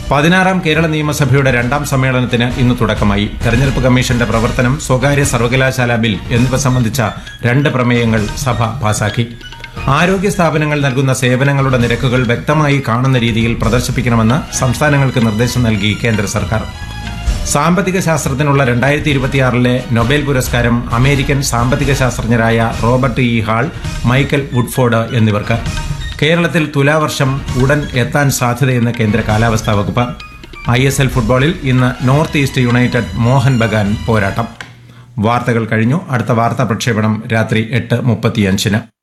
പതിനാറാം കേരള നിയമസഭയുടെ രണ്ടാം സമ്മേളനത്തിന് ഇന്ന് തുടക്കമായി തെരഞ്ഞെടുപ്പ് കമ്മീഷന്റെ പ്രവർത്തനം സ്വകാര്യ സർവകലാശാല ബിൽ എന്നിവ സംബന്ധിച്ച രണ്ട് പ്രമേയങ്ങൾ സഭ പാസാക്കി ആരോഗ്യ സ്ഥാപനങ്ങൾ നൽകുന്ന സേവനങ്ങളുടെ നിരക്കുകൾ വ്യക്തമായി കാണുന്ന രീതിയിൽ പ്രദർശിപ്പിക്കണമെന്ന് സംസ്ഥാനങ്ങൾക്ക് നിർദ്ദേശം നൽകി കേന്ദ്ര സർക്കാർ സാമ്പത്തിക ശാസ്ത്രത്തിനുള്ള രണ്ടായിരത്തി ഇരുപത്തിയാറിലെ നൊബേൽ പുരസ്കാരം അമേരിക്കൻ സാമ്പത്തിക ശാസ്ത്രജ്ഞരായ Robert E Hall Michael Woodford എന്നിവർക്ക് കേരളത്തിൽ തുലാവർഷം ഉടൻ എത്താൻ സാധ്യതയെന്ന് കേന്ദ്ര കാലാവസ്ഥാ വകുപ്പ് ഐ എസ് എൽ ഫുട്ബോളിൽ ഇന്ന് North East United Mohan Bagan പോരാട്ടം വാർത്തകൾ കഴിഞ്ഞു അടുത്ത വാർത്താ പ്രക്ഷേപണം രാത്രി എട്ട് മുപ്പത്തിയഞ്ചിന്